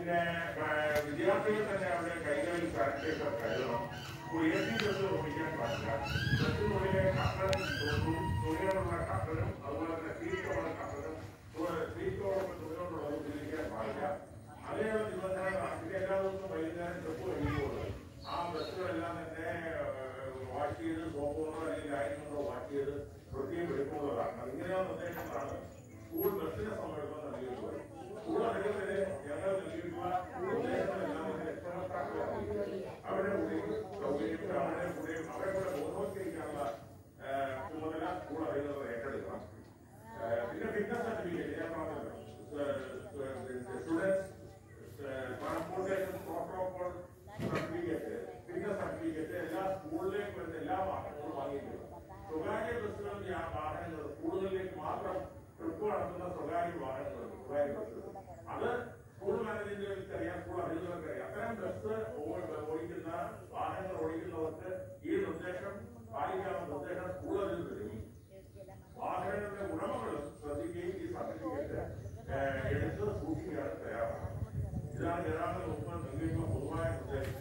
പിന്നെ ആ, വിദ്യാർത്ഥികൾ തന്നെ അവരുടെ കൈകളിൽ സാനിറ്റൈസർ കരുതണം എ സി ബസ് ഓടിക്കാൻ പാടില്ല ബസ്സിനുള്ളിലെ കട്ടനും തുണികളുള്ള കട്ടനും അതുപോലെ തന്നെ സീറ്റുള്ള കട്ടനും സീറ്റോടൊപ്പം തുണികളുള്ളത് ഉപയോഗിക്കാൻ പാടില്ല അതേപോലെ നിബന്ധനകൾ അതിന്റെ എല്ലാ ദിവസവും വൈകുന്നേരം ട്രിപ്പ് കഴിയുമ്പോൾ ആ ബസ്സുകളെല്ലാം തന്നെ വാഷ് ചെയ്ത് സോപ്പ് കൊണ്ടോ അല്ലെങ്കിൽ ലൈൻ കൊണ്ടോ വാഷ് ചെയ്ത് വൃത്തിയും വെടുക്കുന്നതാണ് ഇങ്ങനെയുള്ള നിർദ്ദേശങ്ങളാണ് സ്കൂൾ ബസ്സിനെ സംബന്ധിച്ച് നൽകിയിട്ടുള്ളത് സ്കൂൾ അധികൃതരെ ഞങ്ങൾ നൽകിയിട്ടുള്ള നിർദ്ദേശങ്ങളെല്ലാം തന്നെ രക്ഷകർത്താക്കളെ അറിയിക്കുക. അവരുടെ കൂടെയും സൗകര്യത്തിൽ അവരുടെ കൂടെയും അവരെ കൂടെ ബോധവൽക്കരിക്കാനുള്ള ആ, ചുമതല സ്കൂൾ അധികൃതർ ഏറ്റെടുക്കണം ആ, പിന്നെ ഫിറ്റ്നസ് സർട്ടിഫിക്കറ്റ് ഞാൻ പറഞ്ഞല്ലോ students transportation protocol certificate fitness certificate എല്ലാ സ്കൂളിലേക്ക് വരുന്ന എല്ലാ വാഹനങ്ങളും വാങ്ങിയിട്ടുണ്ട് സ്വകാര്യ ബസ്സുകൾ ഈ ആ വാഹനങ്ങൾ സ്കൂളുകളിലേക്ക് മാത്രം ട്രിപ്പ് നടത്തുന്ന സ്വകാര്യ വാഹനങ്ങളുണ്ട് സ്വകാര്യ ബസ്സുകൾ അത് സ്കൂൾ മാനേജ്മെന്റുകൾക്ക് അറിയാം സ്കൂൾ അധികൃതർക്ക് അറിയാം അത്തരം ബസ് ഓ- ഓടിക്കുന്ന വാഹനങ്ങൾ ഓടിക്കുന്നവർക്ക് ഈ നിർദ്ദേശം പാലിക്കാനുള്ള നിർദ്ദേശം സ്കൂൾ അധികൃതരും വാഹനങ്ങളുടെ ഉടമകളും ശ്രദ്ധിക്കുകയും ഈ സർട്ടിഫിക്കറ്റ് ഏഹ്, എടുത്ത് സൂക്ഷിക്കാൻ തയ്യാറാണ് ഇതാണ് ഗതാഗത വകുപ്പ് നൽകിയിട്ടുള്ള പൊതുവായ നിർദ്ദേശം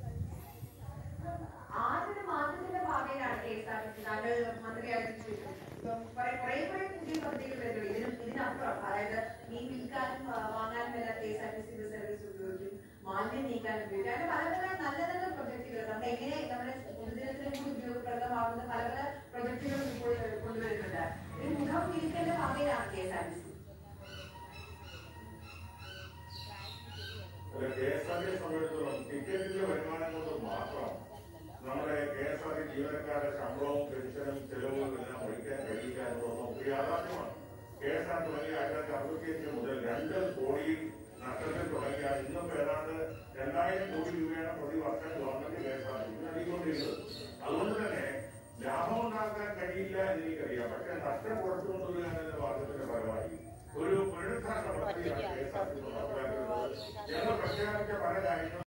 ആദ്യത്തെ മാറ്റത്തിന്റെ ഭാഗമായിട്ടാണ് K S R T C താങ്കൾ മന്ത്രിയായിട്ട് ചെയ്തത്. ഇപ്പം കുറെ കുറെ കുറെ പുതിയ പദ്ധതികൾ വരുന്നു ഇതിനും ഇതിനപ്പുറം അതായത് മീൻ വിൽക്കാനും ആ, വാങ്ങാനും എല്ലാം K S R T C service ഉപയോഗിക്കും മാലിന്യം നീക്കാൻ ഉപയോഗിക്കും അങ്ങനെ പല പല നല്ല നല്ല പ്രൊജക്ടുകൾ നമ്മൾ എങ്ങനെ നമ്മുടെ പൊതുജനത്തിനും കൂടി ഉപയോഗപ്രദമാകുന്ന പല പല പ്രൊജക്ടുകൾ ഇപ്പോൾ കൊണ്ടുവരുന്നുണ്ട് ഒരു മുഖം തിരിക്കേണ്ട ഭാഗയിലാണ് K S R T C K S R T സംബന്ധിച്ചിടത്തോളം ടിക്കറ്റിന്റെ വരുമാനം കൊണ്ട് മാത്രം നമ്മുടെ കെ എസ് ആർ ടി ജീവനക്കാരുടെ ശമ്പളവും പെൻഷനും ചെലവും എല്ലാം ഒഴിക്കാൻ കഴിയില്ല എന്നുള്ളത് ഒരു യാഥാർത്ഥ്യമാണ് കെ എസ് ആർ തുടങ്ങിയ ആയിരത്തി തൊള്ളായിരത്തി അറുപത്തിയഞ്ച് മുതൽ രണ്ട് കോടി നഷ്ടത്തിൽ തുടങ്ങിയ ഇന്നും ഏതാണ്ട് രണ്ടായിരം കോടി രൂപയാണ് പ്രതിവർഷം government K S R T നൽകിക്കൊണ്ടിരുന്നത് അതുകൊണ്ട് തന്നെ ലാഭം ഉണ്ടാക്കാൻ കഴിയില്ല എന്ന് എനിക്കറിയാം പക്ഷെ നഷ്ടം കുറച്ചു കൊണ്ടുവരിക എന്ന വാദത്തിന്റെ ഫലമായി ഒരു പുനരുദ്ധാരണ പദ്ധതിയാണ് കെ എസ് ആർ ടി നടപ്പിലാക്കുന്നത് ഞങ്ങൾ പ്രഖ്യാപിച്ച പല കാര്യങ്ങളും